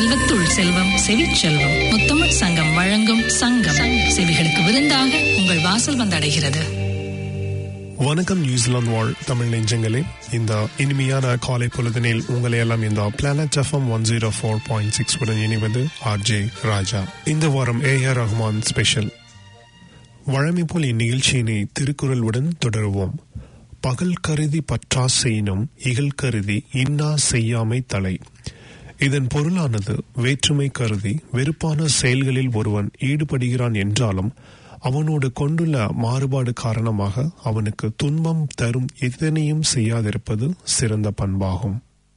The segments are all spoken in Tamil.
செல்வத்துள் செல்வம் செவிச்செல்வம் முத்தமிழ் சங்கம் வழங்கும் சங்கம் செவிகளுக்கு விருந்தாக உங்கள் வாசல் வந்தடைகிறது வணக்கம் நியூசிலாந்து வாழ் தமிழ் நெஞ்சங்களே இந்த இனிமையான காலை பொழுதினில் உங்களை எல்லாம் இந்த Planet FM one zero four point six உடன் இணைவது ஆர்ஜே ராஜா இந்த வாரம் ஏ ஆர் ரஹ்மான் ஸ்பெஷல் வழமை போல் இந்நிகழ்ச்சியினை திருக்குறளுடன் தொடருவோம் பகல் கருதி பற்றா செய்யினும் இகழ் கருதி இன்னா செய்யாமை தலை இதன் பொருளானது வேற்றுமை கருதி வெறுப்பான செயல்களில் ஒருவன் ஈடுபடுகிறான் என்றாலும் அவனோடு கொண்டுள்ள மாறுபாடு காரணமாக அவனுக்கு துன்பம் தரும் எதனையும் செய்யாதிருப்பது சிறந்த பண்பாகும்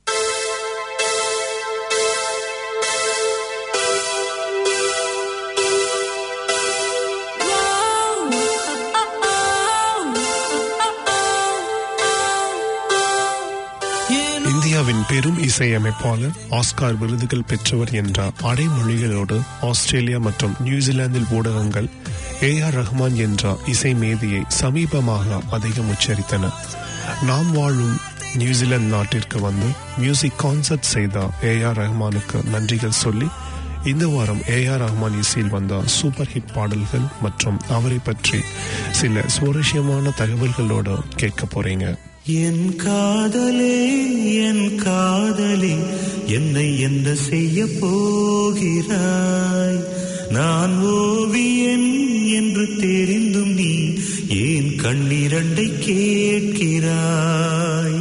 இந்தியாவின் பெரும் இசையமைப்பாளர் ஆஸ்கார் விருதுகள் பெற்றவர் என்ற அடைமொழிகளோடு ஆஸ்திரேலியா மற்றும் நியூசிலாந்தில் ஊடகங்கள் ஏ ஆர் ரஹ்மான் என்ற இசை மேதையை சமீபமாக அதிகம் உச்சரித்தன நாம் வாழும் நியூசிலாந்து நாட்டிற்கு வந்து மியூசிக் கான்சர்ட் செய்த ஏ ஆர் ரஹ்மானுக்கு நன்றிகள் சொல்லி இந்த வாரம் ஏ ஆர் ரஹ்மான் இசையில் வந்த சூப்பர் ஹிட் பாடல்கள் மற்றும் அவரை பற்றி சில சுவாரஸ்யமான தகவல்களோடு கேட்க போறீங்க என் காதலே என் காதலே என்னை என்ன செய்ய போகிறாய் நான் ஓவியன் என்று தெரிந்தும் நீ ஏன் கண்ணிரண்டை கேட்கிறாய்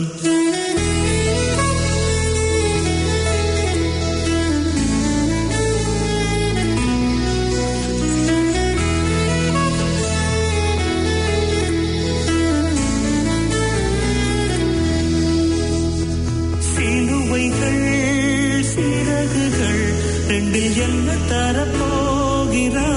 சிலுவைகள் சிறகுகள் ரெண்டில் என்ன தரப்போகிறாய்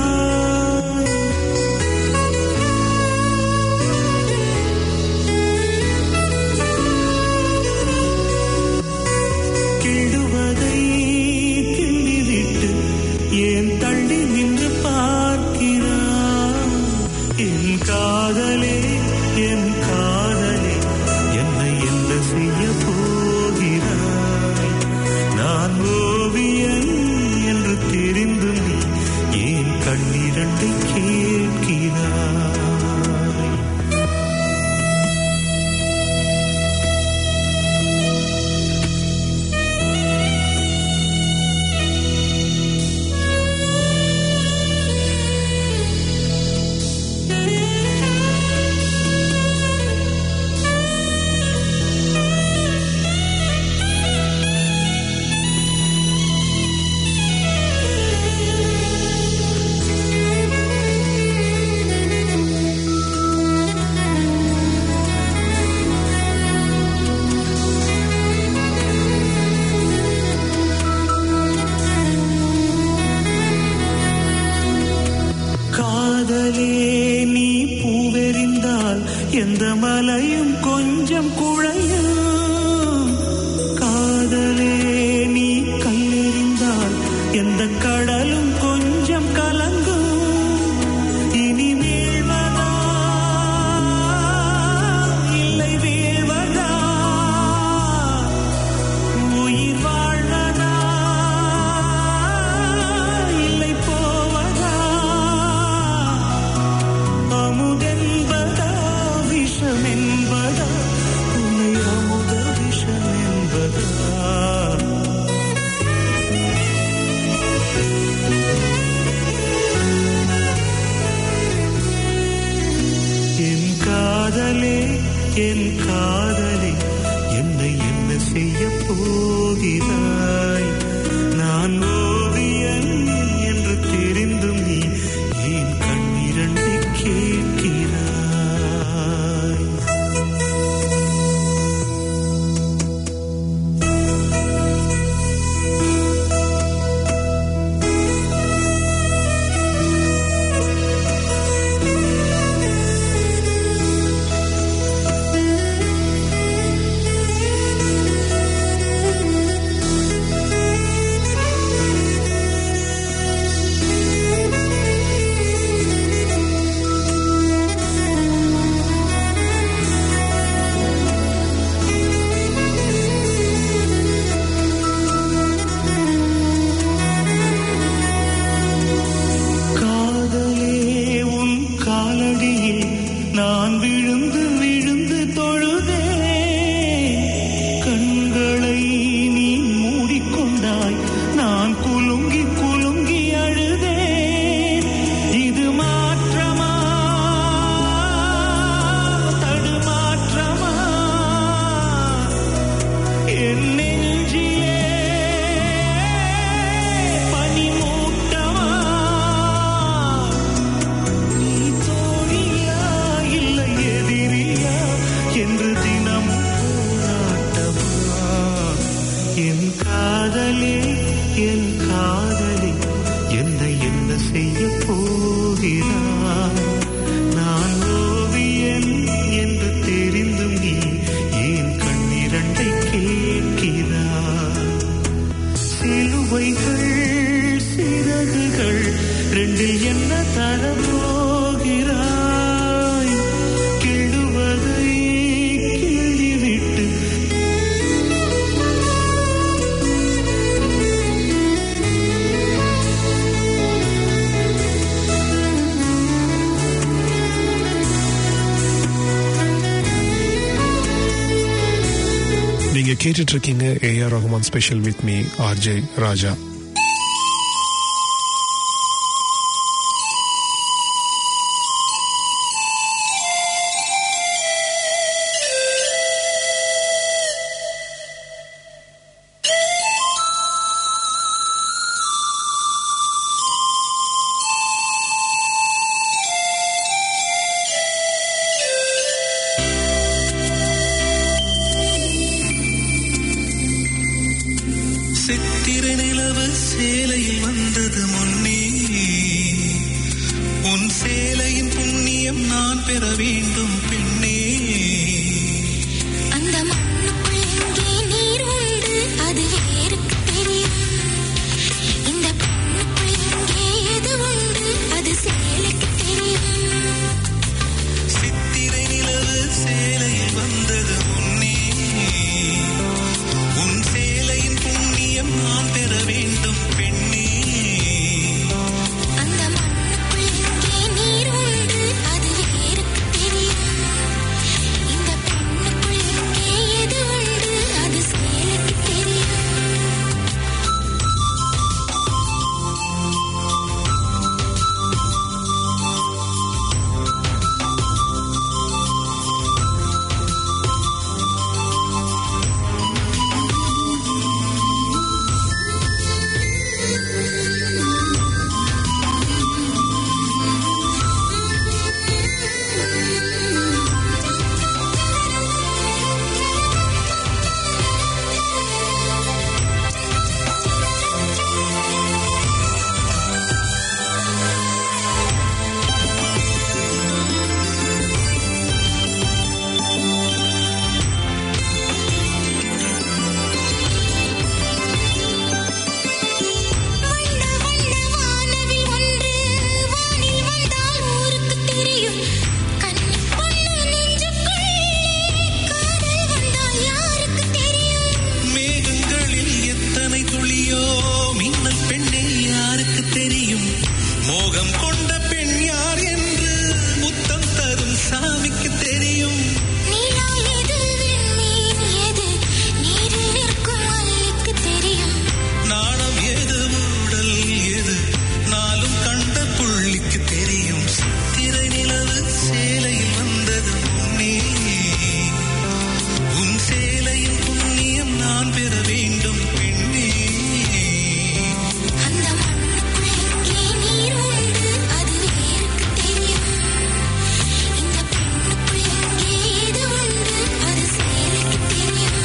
கிடுவதை கிள்ளிவிட்டு ஏன் தள்ளி நின்று பார்க்கிறாய் என் காதலே என் காதலே என்னை என்ன செய்ய போகிறாய் நான் ஓவியன் என்று தெரிந்தும் நீ ஏன் கண்ணிரண்டை கேட்கிறாய் காதலே நீ பூவெறிந்தால் எந்த மலையும் கொஞ்சம் குழையும் காதலே நீ கல்லெறிந்தால் எந்த கடலும் கொஞ்சம் கலங்கும் இனி வீழ்வதா இல்லை வீழ்வதா உயிர் வாழ்வதா இல்லை போவதா அமுதென்பதா விஷமென்பதா உன்னை அமுத விஷமென்பதா என் காதலே என் காதலே என்னை என்ன செய்ய போகிறாய் நான் ஓவியன் என்று தெரிந்தும் நீ ஏன் கண்ணிரண்டை கேட்கிறாய் நீங்க கேட்டுட்டு இருக்கீங்க AR Rahman special with me RJ Raja சித்திர நிலவு சேலையில் வந்தது முன்னே உன் சேலையின் புண்ணியம் நான் பெற வேண்டும் பெண்ணே அந்த மண்ணுக்குள் எங்கே நீர் உண்டு அது வேருக்கு தெரியும் இந்த பெண்ணுக்குள் எங்கே எது உண்டு அது சேலைக்கு தெரியும் சித்திரை நிலவு சேலையில் வந்தது முன்னே உன் சேலையின் புண்ணியம் நான் பெற வேண்டும் பெண்ணே அந்த மண்ணுக்குள் எங்கே நீர் உண்டு அது வேருக்கு தெரியும் இந்த பெண்ணுக்குள் எங்கே எது உண்டு அது சேலைக்கு தெரியும் வண்ண வண்ண வானவில் ஒன்று வானில் வந்தால் ஊருக்கு தெரியும் கன்னி பொண்ணு நெஞ்சுக்குள்ளே காதல் வந்தால் யாருக்கு தெரியும் மேகங்களில் எத்தனை துளியோ மின்னல் பெண்ணே யாருக்கு தெரியும் மோகம் கொண்ட பெண் யார் என்று முத்தம் தரும் சாமிக்கு தெரியும் நீலா எது விண்மீன் எது நீரில் நிற்கும் அல்லிக்கு தெரியும் நாணம் எது ஊடல் எது நாளும் கண்ட புள்ளிக்கு தெரியும் சித்திரை நிலவு சேலையில் வந்தது முன்னே உன் சேலையின் புண்ணியம் நான் பெற வேண்டும் பெண்ணே அந்த மண்ணுக்குள் எங்கே நீர் உண்டு அது வேருக்கு தெரியும் இந்த பெண்ணுக்குள் எங்கே எது உண்டு அது சேலைக்கு தெரியும்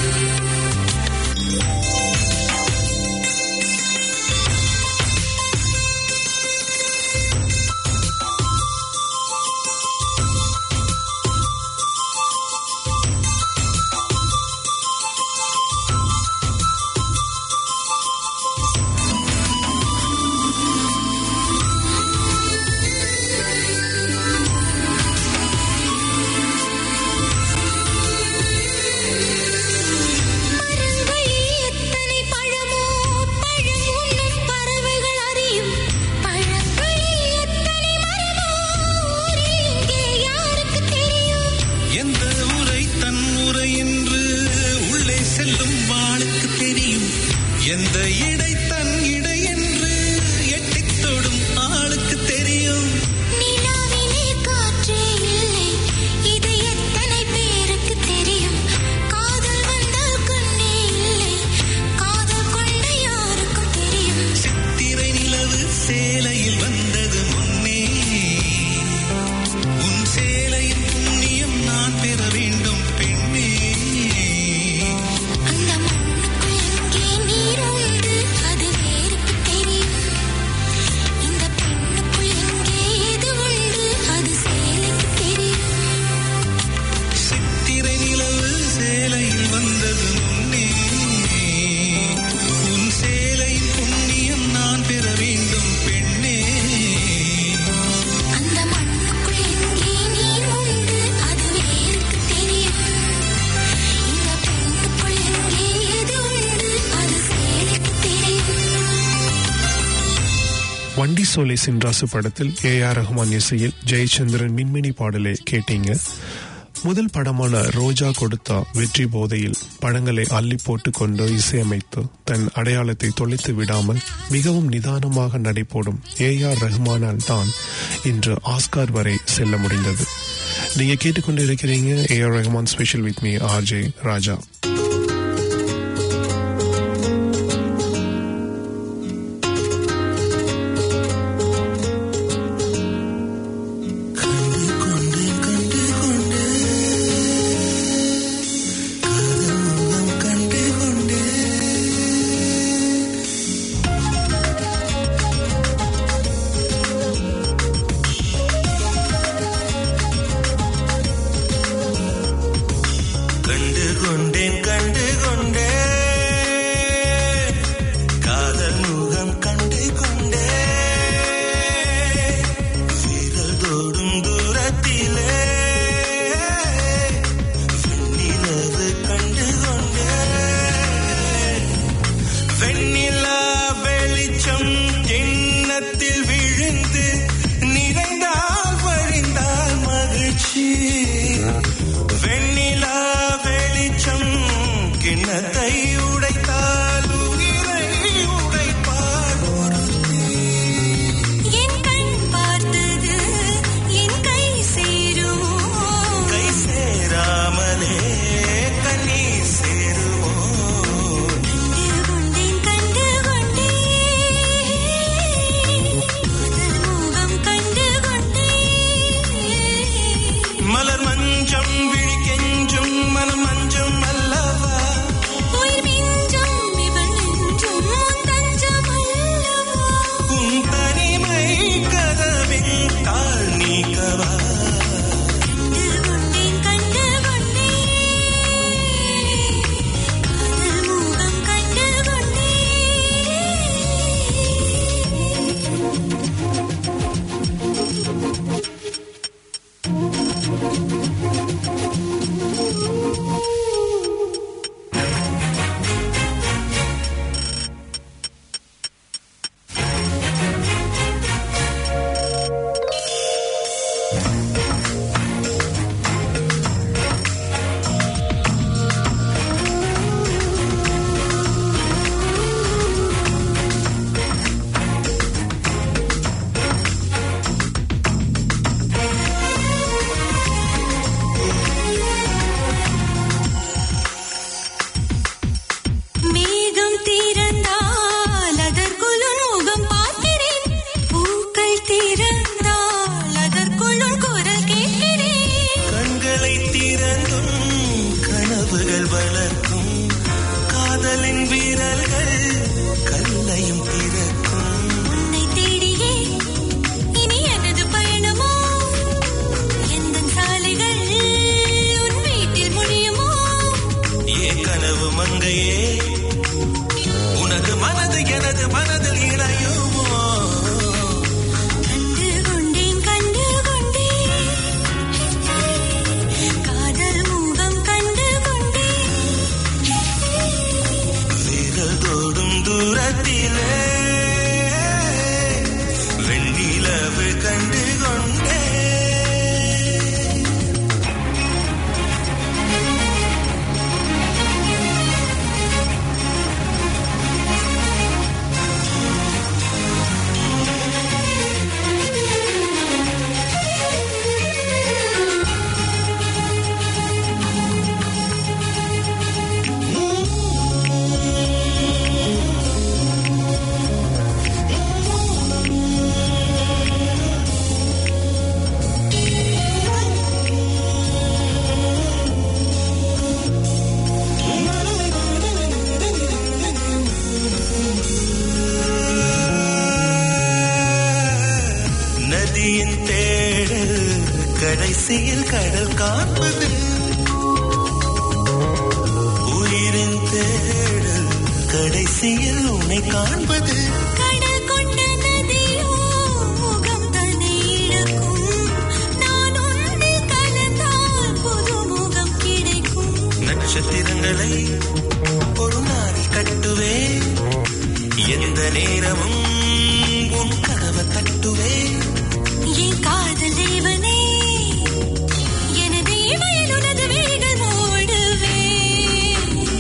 மரங்களில் எத்தனை பழமோ பழம் உண்ணும் பறவைகள் அறியும் பழங்களில் எத்தனை மரமோ ஊரில் இங்கே யாருக்கு தெரியும் எந்த உரை தன் உரை என்று உள்ளே செல்லும் வாளுக்கு தெரியும் எந்த இடை தன் இடை என்று எட்டித் தொடும் ஆளுக்கு தெரியும் நிலாவிலே காற்றே இல்லை இது எத்தனை பேருக்கு தெரியும் காதல் வந்தால் கண்ணே இல்லை காதல் கொண்ட யாருக்கும் தெரியும் சித்திரை நிலவு சேலையில் வந்தது முன்னே உன் சேலையின் புண்ணியம் நான் பெற வேண்டும் பெண்ணே அந்த மண்ணுக்குள் எங்கே நீர் உண்டு அது வேருக்கு தெரியும் இந்த பெண்ணுக்குள் எங்கே எது உண்டு அது சேலைக்கு தெரியும் சித்திரை நிலவு சேலையில் வந்தது முன்னே உன் சேலையின் புண்ணியம் நான் பெற வேண்டும் பெண்ணே அந்த மண்ணுக்குள் எங்கே நீர் உண்டு அது வேருக்கு தெரியும் இந்த பெண்ணுக்குள் எங்கே எது உண்டு அது சேலைக்கு தெரியும் வண்டி சோலை சின்ராசு படத்தில் ஏ ஆர் ரஹ்மான் இசையில் ஜெயச்சந்திரன் மின்மினி பாடலை கேட்டீங்க முதல் படமான ரோஜா கொடுத்தா வெற்றி போதையில் படங்களை அள்ளி போட்டு கொண்டு இசையமைத்து தன் அடையாளத்தை தொலைத்து விடாமல் மிகவும் நிதானமாக நடைபோடும் ஏ ஆர் ரஹ்மானால் தான் இன்று ஆஸ்கார் வரை செல்ல முடிந்தது நீங்க கேட்டுக்கொண்டு இருக்கிறீங்க A R Rahman special with me R J Raja கண்டு கொண்டேன் கண்டு கொண்டேன் காதல் முகம் கண்டு கொண்டேன் விரல் தோடும் தூரத்திலே வெண்ணிலவு கண்டு கொண்டேன் வெண்ணிலா வெளிச்சம் எண்ணத்தில் விழுந்து நிறைந்தால் வழிந்தால் மகிழ்ச்சி வெண்ணிலா வெளிச்சம் கிண்ணத்தை உடைத்தால் உயிரை உடைப்பார் ஒருத்தி. என் கண் பார்த்தது என் கை சேருமோ கை சேராமலே கண்ணீர் சேருமோ கண்டு கொண்டேன் கண்டு கொண்டேன் காதல் முகம் கண்டு கொண்டேன் மலர் மஞ்சம் விழி கெஞ்சும் மனம் மஞ்சம் அல்லவா உயிர் மிஞ்சும் இவள் நெஞ்சும் உன் தஞ்சம் அல்லவா உன் தனிமை கதவின் தாழ் நீக்கவா கண்டு கொண்டேன் கண்டு கொண்டேன் காதல் முகம் கண்டு கொண்டேன் மேகம் திறந்தால் அதற்குள் உன் முகம் பார்க்கிறேன் பூக்கள் திறந்தால் அதற்குள் உன் குரல் கேட்கிறேன் கண்களை திறந்தும் கனவுகள் வளர்க்கும் காதலின் வீரர்கள் கல்லையும் திறக்கும் உன்னை தேடியே இனி எனது பயணமோ எந்த சாலைகள் உன் வீட்டில் முடியுமோ ஏ கனவு மங்கையே உனது மனது எனது மனதில் இணையுமோ கண்டு கொண்டேன் கண்டு கொண்டேன் காதல் முகம் கண்டு கொண்டேன் விரல் தோடும் தூரத்திலே வெண்ணிலவு கண்டு கொண்டே நதியின் தேடல் கடைசியில் கடல் காண்பது உயிரின் தேடல் கடைசியில் உன்னை காண்பது கடல் கொண்ட நதியோ முகம் தன்னை இழக்கும் நான் உன்னில் கலந்தால் புது முகம் கிடைக்கும் நட்சத்திரங்களை ஒரு நாளில் கட்டுவேன் எந்த நேரமும் உன் கதவை தட்டுவேன் என் காதல் தேவனே எனது இமையில் உனது விழிகள் மூடுவேன்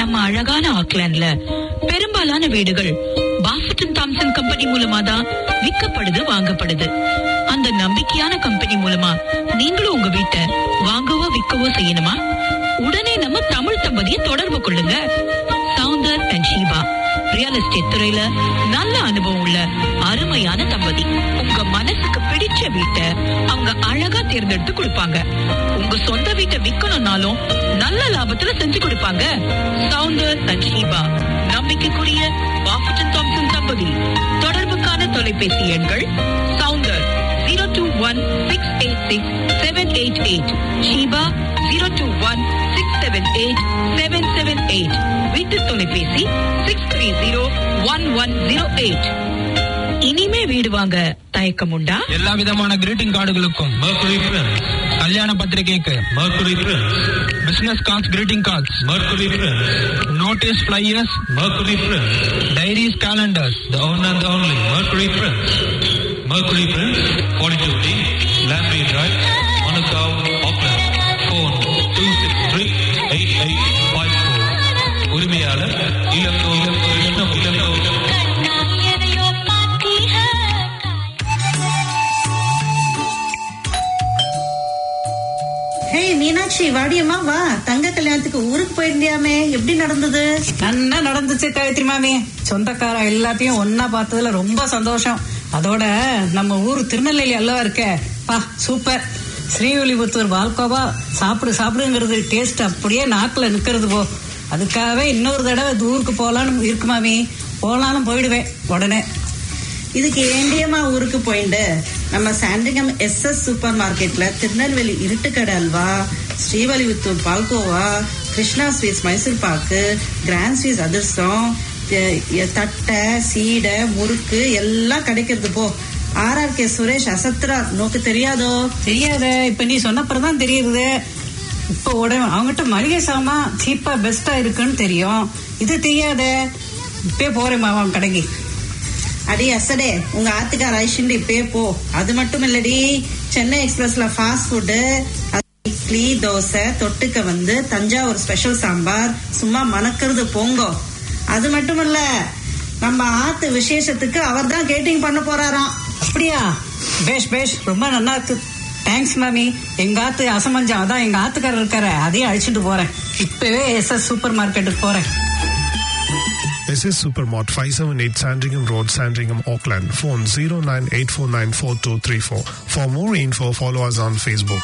நம்ம அழகான ஆக்லாண்ட்ல பெரும்பாலான வீடுகள் பாஃபட்டன் தாம்சன் கம்பெனி மூலமா தான் விற்கப்படுது வாங்கப்படுது அந்த நம்பிக்கையான கம்பெனி மூலமா நீங்களும் உங்க வீட்டை வாங்கவோ விற்கவோ செய்யணுமா உடனே நம்ம தமிழ் தம்பதியை தொடர்பு கொள்ளுங்க Soundar and Sheeba real estate துறையில நல்ல அனுபவம் உள்ள அருமையான தம்பதி உங்க மனசுக்கு பிடிச்ச வீட்டை அவங்க அழகா தேர்ந்தெடுத்து கொடுப்பாங்க உங்க சொந்த வீட்டை விக்கணும்னாலும் நல்ல லாபத்துல செஞ்சு கொடுப்பாங்க சவுந்தர் அண்ட் ஷீபா நம்பிக்கைக்குரிய பாஃபட்டன் தாம்சன் தம்பதி தொடர்புக்கான தொலைபேசி எண்கள் Soundar zero two one six eight six seven eight eight Sheeba zero two one six seven eight seven seven eight வீட்டு தொலைபேசி six three zero one one zero eight இனிமே வீடு வாங்க தயக்கம் உண்டா எல்லா விதமான கிரீட்டிங் கார்டுகளுக்கும் Mercury Prince, கல்யாண பத்திரிகைக்கு Mercury Prince, business cards greeting cards Mercury Prince, notices flyers Mercury Prince, diaries calendars the one and only Mercury Prince. Mercury Prince, 42D, Lamprey Drive, Manukau, Auckland. Phone 263-8854. உரிமையாளர் இளங்கோ கிருஷ்ணம் இளங்கோ எதையோ பார்த்தீக ஹே மீனாட்சி வாடியம்மா வா தங்க கல்யாணத்துக்கு ஊருக்கு போயிருந்தியாமே எப்படி நடந்தது நல்லா நடந்துச்சு காயத்ரி மாமி சொந்தக்கார எல்லாத்தையும் ஒன்னா பார்த்ததுல ரொம்ப சந்தோஷம் அதோட நம்ம ஊர் திருநெல்வேலி அல்லவா இருக்க பா சூப்பர் ஸ்ரீவில்லிபுத்தூர் பால்கோவா சாப்பிடு சாப்பிடுங்கிறது டேஸ்ட் அப்படியே நாக்குல நிக்கிறது போ அதுக்காகவே இன்னொரு தடவை இந்த ஊருக்கு போலான்னு இருக்கு மாமி போலான்னு போயிடுவேன் உடனே இதுக்கு ஏண்டியம்மா ஊருக்கு போயிண்டு நம்ம சாண்டிகம் எஸ் எஸ் சூப்பர் மார்க்கெட்ல Tirunelveli Iruttukadai halwa Srivilliputhur palkova Krishna sweets Mysore pak grand sweets அதிர்சம் எ- எ- தட்டை சீடை முறுக்கு எல்லாம் கிடைக்கிறது போ ஆர்ஆர் கே சுரேஷ் அசத்ரா நோக்கு தெரியாதோ தெரியாத இப்ப நீ சொன்னப்பறம் தான் தெரியுது இப்ப உடனே அவங்ககிட்ட மளிகை சாமான் சீப்பா பெஸ்டா இருக்குன்னு தெரியும் இது தெரியாத இப்பே போறேன் மாமா கடைக்கு அடி அசடே உங்க ஆத்துக்கார ஐஷிண்டு இப்பயே போ அது மட்டும் இல்லடி சென்னை எக்ஸ்பிரஸ்ல ஃபாஸ்ட் ஃபுட்டு இட்லி தோசை தொட்டுக்க வந்து தஞ்சாவூர் ஸ்பெஷல் சாம்பார் சும்மா மணக்கிறது போங்கோ அது மட்டும் இல்ல நம்ம ஆத்து விசேஷத்துக்கு அவர் தான் கேட்டிங் பண்ண போறாராம் அப்படியா பேஷ் பேஷ் ரொம்ப நல்லா இருக்கு தேங்க்ஸ் மாமி எங்க ஆத்து அசமஞ்சம் அதான் எங்க ஆத்துக்காரர் இருக்காரு அதையும் அழிச்சிட்டு போறேன் இப்பவே எஸ் எஸ் சூப்பர் மார்க்கெட்டுக்கு போறேன் SS Supermart 578 Sandringham Road, Sandringham, Auckland. Phone 0984942234. For more info, follow us on Facebook.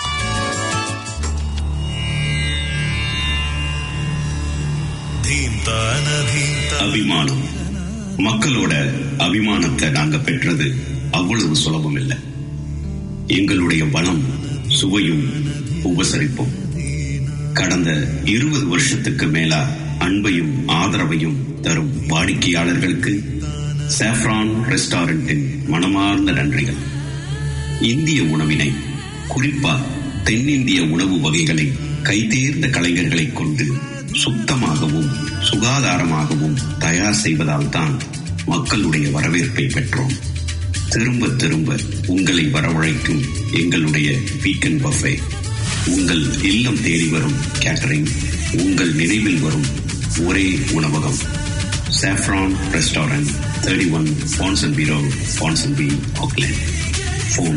धीन्तान धीन्ता அபிமானம் மக்களோட அபிமானத்தை நாங்க பெற்றது அவ்வளவு சுலபம் இல்லை எங்களுடைய பலம் சுவையும் உபசரிப்பும் கடந்த இருபது வருஷத்துக்கு மேலா அன்பையும் ஆதரவையும் தரும் வாடிக்கையாளர்களுக்கு சாஃப்ரான் ரெஸ்டாரண்டின் மனமார்ந்த நன்றிகள் இந்திய உணவினை குறிப்பா தென்னிந்திய உணவு வகைகளை கைதேர்ந்த கலைஞர்களை கொண்டு சுத்தமாகவும் சுகாதாரமாகவும் தயார் செய்வதால் தான் மக்களுடைய வரவேற்பை பெற்றோம் திரும்ப திரும்ப உங்களை வரவழைக்கும் எங்களுடைய வீக்கெண்ட் பஃபே உங்கள் இல்லம் தேடி வரும் கேட்டரிங் உங்கள் நினைவில் வரும் ஒரே உணவகம் saffron restaurant thirty one Ponsonby road Ponsonby Auckland phone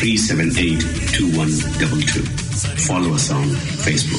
378-2122. Follow us on Facebook.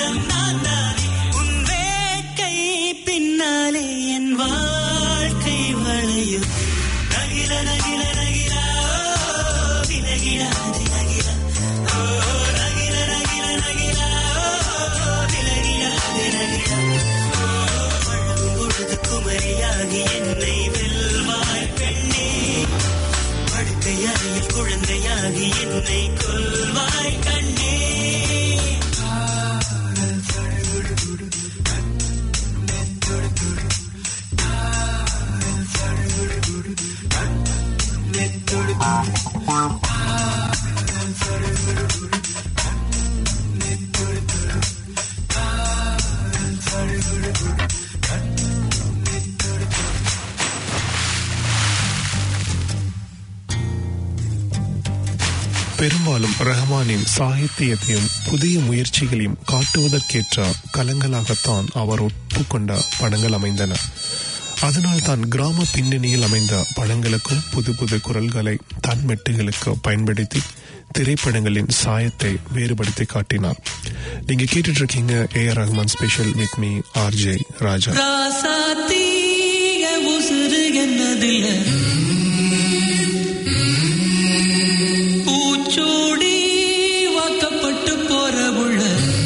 எல்லாம் நான் தானே உன் வேட்கை பின்னாலே என் வாழ்க்கை வளையும் நகில நகில நகிலா ஓ, விலகிடாது நகிலா ஓ, நகில நகில நகிலா ஓ, விலகிடாது நகிலா ஓ, வழும் பொழுது குமரியாகி என்னை வெல்வாய் பெண்ணே படுக்கை அறையில் குழந்தையாகி என்னை கொல்வாய் கண்ணே பெரும்பாலும் ரஹ்மானின் சாகித்தியத்தையும் புதிய முயற்சிகளையும் காட்டுவதற்கேற்ற கலங்களாகத்தான் அவர் ஒப்புக்கொண்ட படங்கள் அமைந்தன அதனால் தான் கிராம பின்னணியில் அமைந்த படங்களுக்கும் புது புது குரல்களை தன் மெட்டுகளுக்கு பயன்படுத்தி திரைப்படங்களின் சாயத்தை வேறுபடுத்தி காட்டினார் நீங்க கேட்டுட்டு இருக்கீங்க A R Rahman special with me R J Raja ராசாத்தீய உசுறு என்னதில்ல பூச்சூடி வாக்கப்பட்டு போற உள்ள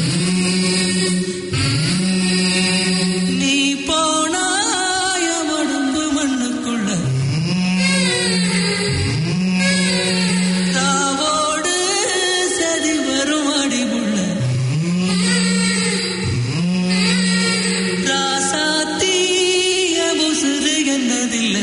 நீ போனாய உடம்பு மண்ணுக்குள்ள ராவோடு சதி வரும் அடிவுள்ள ராசாத்தீய உசுறு என்னதில்ல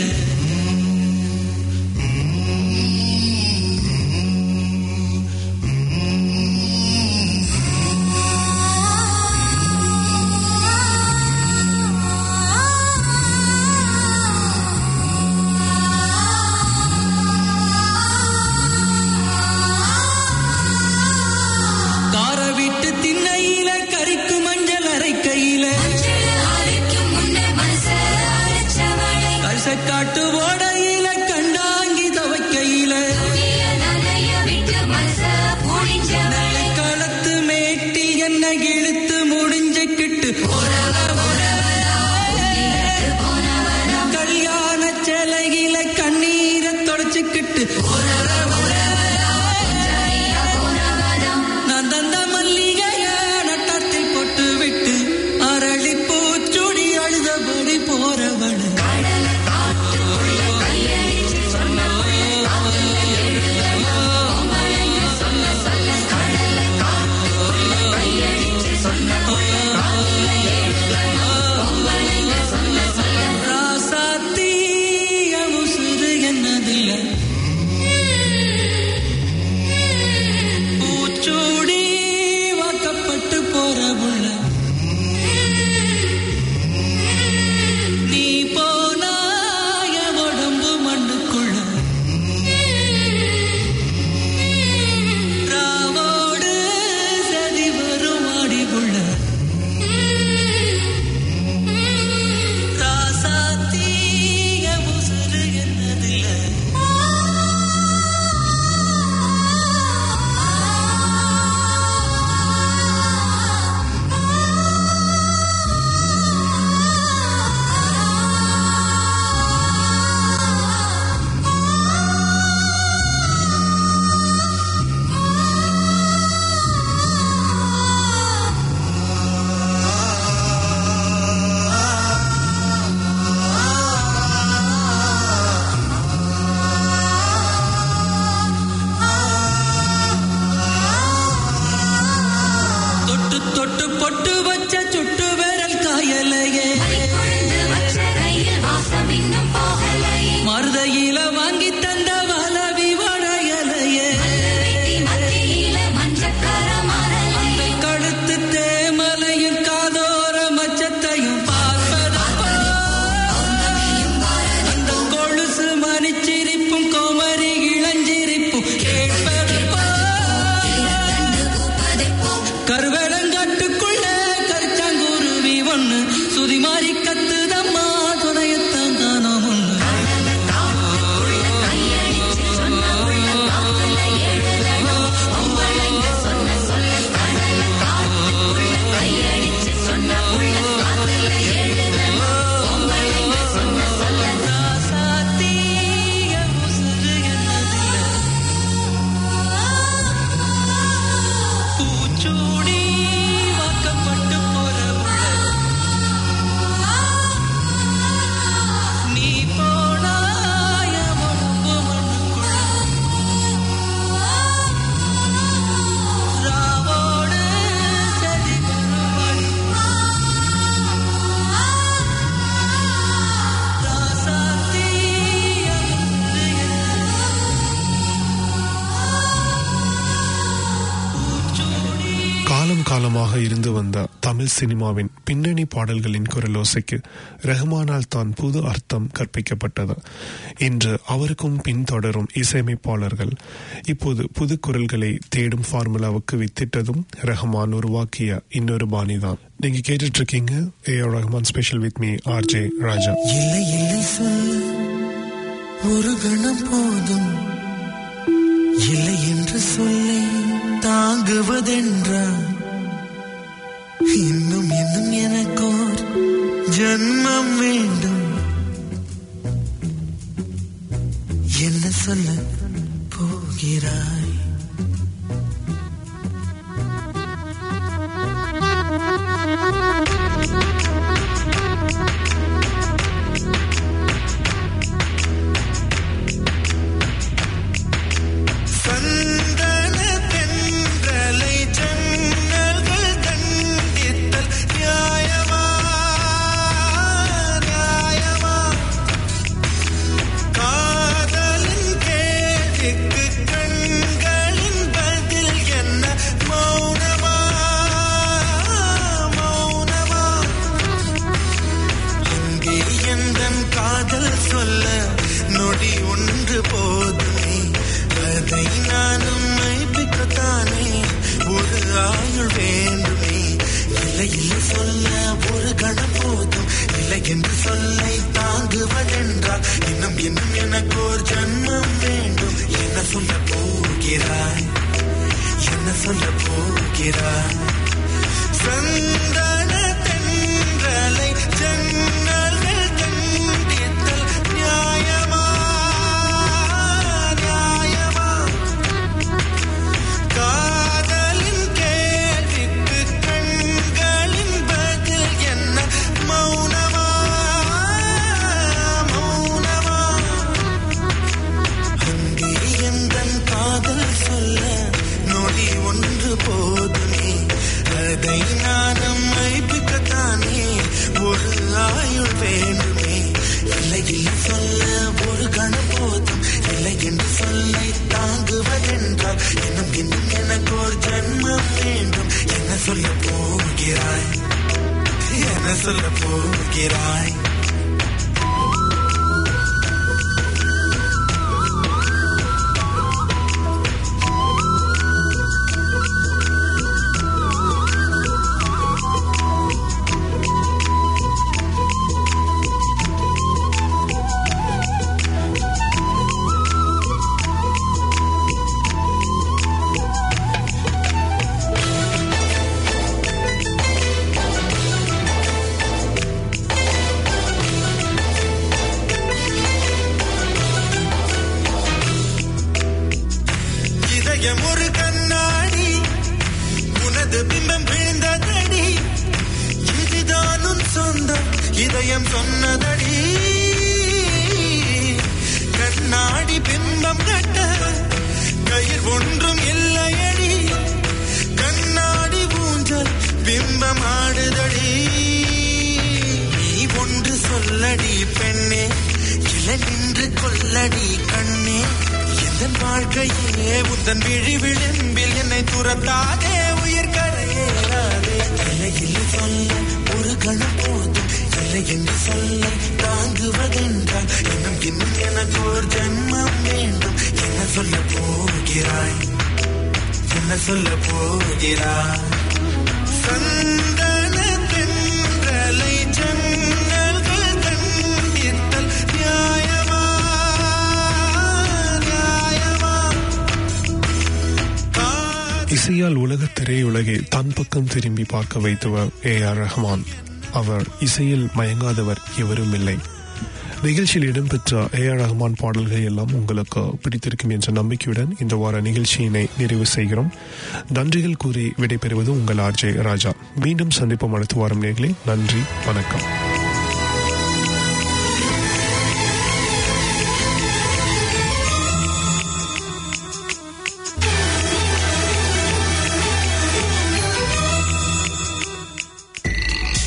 கார விட்டு திண்ணையில கறிக்கு மஞ்சள் அரைக்கையில கரிசக்காட்டு ஓடையில கண்டாங்கி துவைக்கையில களத்து மேட்டி என்ன இழுத்து முடிஞ்சுக்கிட்டு கல்யாண சிலையில கண்ணீரை தொடச்சுக்கிட்டு நான் தந்த மல்லிகைய நட்டத்தில் போட்டு விட்டு அரளி பூச்சுடி அழுதபடி போறவள் ராசாத்தீய உசுறு என்னதில்லை பூச்சூடி வாக்கப்பட்டு போற புள்ள நீ போனாய உடம்பு மண்ணுக்குள்ள ராவோடு சதி வரும் ஆடிக்குள்ள ராசாத்தீய உசுறு என்னதில்லை தொட்டு தொட்டு பொட்டு வச்ச சுட்டு விரல் காயலையே மருதையில வாங்கி தந்த வலவி வளையலையே அந்த கழுத்து தேமலையும் காதோர மச்சத்தையும் பார்ப்பதப்பா அந்த கொலுசு மணிச்சிரிப்பும் கோமரி இளஞ்சிரிப்பும் கேட்பதப்பா கருவேலங்காட்டுக்குள்ள காலமாக இருந்து வந்த தமிழ் சினிமாவின் பின்னணி பாடல்களின் குரலோசைக்கு ரஹ்மானால் தான் புது அர்த்தம் கற்பிக்கப்பட்டது இன்று அவருக்கும் பின்தொடரும் இசையமைப்பாளர்கள் இப்போது புது குரல்களை தேடும் ஃபார்முலாவுக்கு வித்திட்டதும் ரஹ்மான் உருவாக்கிய இன்னொரு பாணிதான் நீங்க கேட்டுட்டு இருக்கீங்க A R Rahman special with me R J Raja இல்லை இல்லை சொல்ல ஒரு கணம் போதும் இல்லை என்று சொல்லை தாங்குவதென்றா இன்னும் இன்னும் எனக்கோர் ஜன்மம் வேண்டும் என்ன சொல்ல போகிறாய் சந்தன தென்றலை ஜன்னல்கள் கண்டித்தல் நியாயமா நியாயமா காதலின் கேள்விக்கு கண்களின் பதில் என்ன மௌனமா மௌனமா அங்கே எந்தன் காதல் சொல்ல நொடி ஒன்று போதுமே அதை நானும் மைப்பிக்கத்தானே ஒரு ஆயுள் வேண்டுமே இல்லை இல்லை சொல்ல ஒரு கணம் போதும் இல்லை என்று சொல்லை தாங்குவதென்றால் இன்னும் இன்னும் எனக்கு ஒரு ஜன்மம் வேண்டும் என்ன சொல்ல போகிறாய் என்ன சொல்ல போகிறாய் சந்தன தென்றலை ஜன்னல்கள் கண்டித்தல் நியாயமா நியாயமா காதலின் கேள்விக்கு கண்களின் பதில் என்ன மௌனமா மௌனமா அங்கே எந்தன் காதல் சொல்ல நொடி ஒன்று போதுமே அதை நானும் மைப்பிக்கத்தானே ஒரு ஆயுள் வேண்டுமே இல்லை இல்லை சொல்ல ஒரு கணம் போதும் இல்லை என்று சொல்லை தாங்குவதென்றால் இன்னும் இன்னும் எனக்கு ஒரு ஜன்மம் வேண்டும் என்ன சொல்ல போகிறாய் என்ன சொல்ல போகிறாய் இதயம் ஒரு கண்ணாடி உனது பிம்பம் விழுந்ததடி இதுதான் உன் சொந்தம் இதயம் சொன்னதடி கண்ணாடி பிம்பம் கட்ட கயிர் ஒன்றும் இல்லையடி கண்ணாடி ஊஞ்சல் பிம்பம் ஆடுதடி நீ ஒன்று சொல்லடி பெண்ணே இல நின்று கொல்லடி கண்ணே எந்தன் வாழ்க்கையே உந்தன் விழி விளிம்பில் என்னை துரத்தாதே உயிர் கரையேறாதே இல்லை இல்லை சொல்ல ஒரு கணம் போதும் இல்லை என்று சொல்ல தாங்குவதென்றால் இன்னும் இன்னும் எனக்கு ஒரு ஜன்மம் வேண்டும் என்ன சொல்ல போகிறாய் என்ன சொல்ல போகிறாய் சந்தன தென்றலை ஜன்னல்கள் கண்டித்தல் நியாயமா நியாயமா இசையால் உலக திரையுலகை தன் பக்கம் திரும்பி பார்க்க வைத்தவர் ஏ ஆர் ரஹ்மான் அவர் இசையில் மயங்காதவர் எவரும் இல்லை நிகழ்ச்சியில் இடம்பெற்ற ஏ ஆர் ரஹ்மான் பாடல்கள் எல்லாம் உங்களுக்கு பிடித்திருக்கும் என்ற நம்பிக்கையுடன் இந்த வார நிகழ்ச்சியினை நிறைவு செய்கிறோம் நன்றிகள் கூறி விடைபெறுவது உங்கள் ஆர்ஜே ராஜா மீண்டும் சந்திப்போம் அடுத்த வாரம் நேர்களே நன்றி வணக்கம்